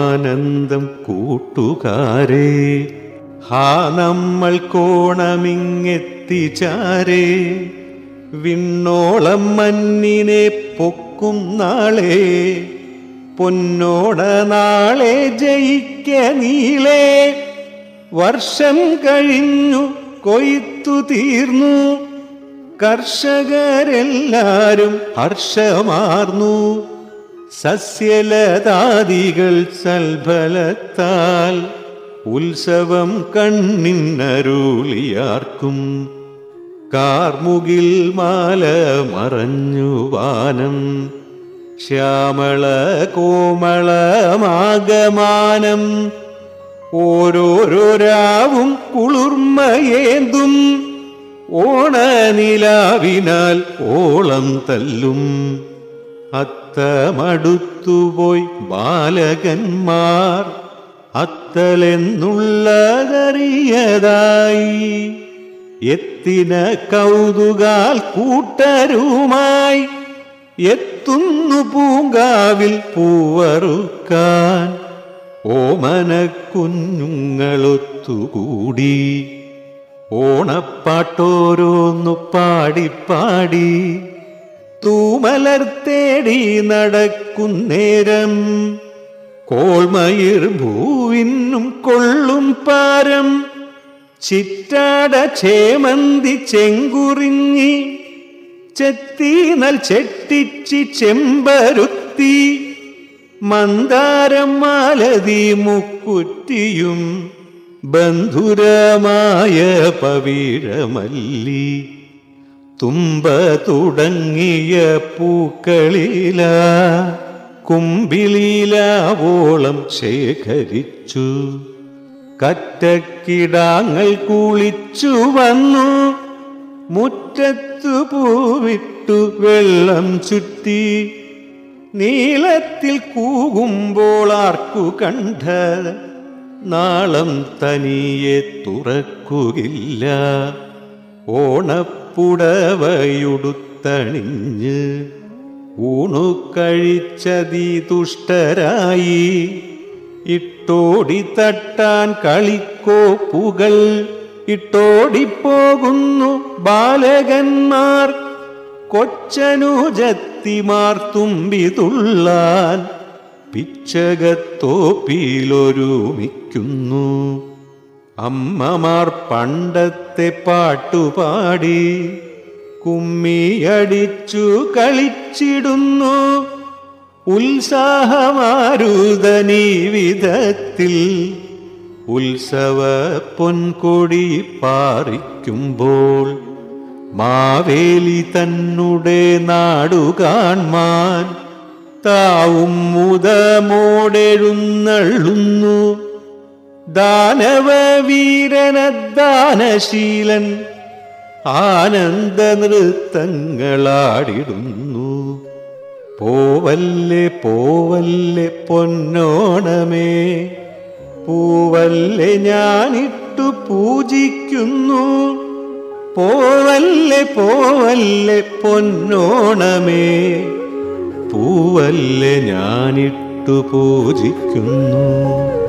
പരമാനന്ദം കൂട്ടുകാരെ ഹാ നമ്മൾ കോണമിങ്ങെത്തിച്ചാരേ വിണ്ണോളം മഞ്ഞിനെ പൊക്കും നാളെ പൊന്നോട നാളെ ജയിക്ക നീളെ വർഷം കഴിഞ്ഞു കൊയ്ത്തു തീർന്നു കർഷകരെല്ലാരും ഹർഷമാർന്നു സസ്യലതാദികൾ സൽഫലത്താൽ ഉത്സവം കണ്ണിന്നരുളിയാർക്കും കാർമുകിൽ മാല മറഞ്ഞു വാനം ശ്യാമള കോമളമാകമാനം ഓരോരോ രാവും കുളിർമയേന്തും ഓണനിലാവിനാൽ ഓളം തല്ലും അത്തമടുത്തുപോയി ബാലകന്മാർ അത്തലെന്നുള്ളതറിയതായി എത്തിന കൗതുകാൽ കൂട്ടരുമായി എത്തുന്നു പൂങ്കാവിൽ പൂവറുക്കാൻ ഓമന കുഞ്ഞുങ്ങളൊത്തുകൂടി ഓണപ്പാട്ടോരോന്നു പാടിപ്പാടി തൂമലർ തേടി നടക്കുന്നേരം കോൾമയിർ ഭൂവിനും കൊള്ളും പാരം ചിറ്റാട ചേമന്തി ചെങ്കുറിഞ്ഞി ചെത്തീനൽ ചെട്ടിച്ചി ചെമ്പരുത്തി മന്ദാരം മാലതി മുക്കുറ്റിയും ബന്ധുരമായ പവിഴമല്ലി തുമ്പ തുടങ്ങിയ പൂക്കളില കുമ്പിളിലാവോളം ശേഖരിച്ചു കറ്റക്കിടാങ്ങൾ കുളിച്ചു വന്നു മുറ്റത്തു പൂവിട്ടു വെള്ളം ചുറ്റി നീളത്തിൽ കൂകുമ്പോൾ ആർക്കു കണ്ട നാളം തനിയെ തുറക്കുകയില്ല ഓണപ്പുടവയുടുത്തണിഞ്ഞ് ഊണു കഴിച്ചതി തുഷ്ടരായി ഇട്ടോടി തട്ടാൻ കളിക്കോപ്പുകൾ ഇട്ടോടിപ്പോകുന്നു ബാലകന്മാർ കൊച്ചനുജത്തിമാർ തുമ്പി തുള്ളാൻ പിച്ചകത്തോപ്പിലൊരുമിക്കുന്നു അമ്മമാർ പണ്ടത്തെ പാട്ടുപാടി കുമ്മിയടിച്ചു കളിച്ചിടുന്നു ഉത്സാഹമാരുതനീ വിധത്തിൽ ഉത്സവ പൊൻകൊടി പാറിക്കുമ്പോൾ മാവേലി തന്നെ നാടു കാൺമാൻ താവും മുതമോടെഴുന്നള്ളുന്നു ദാനവ വീരനദാനശീലൻ ആനന്ദ നൃത്തങ്ങളാടിടുന്നു പോവല്ലേ പോവല്ലേ പൊന്നോണമേ പൂവല്ലേ ഞാനിട്ടു പൂജിക്കുന്നു പോവല്ലേ പോവല്ലേ പൊന്നോണമേ പൂവല്ലേ ഞാനിട്ടു പൂജിക്കുന്നു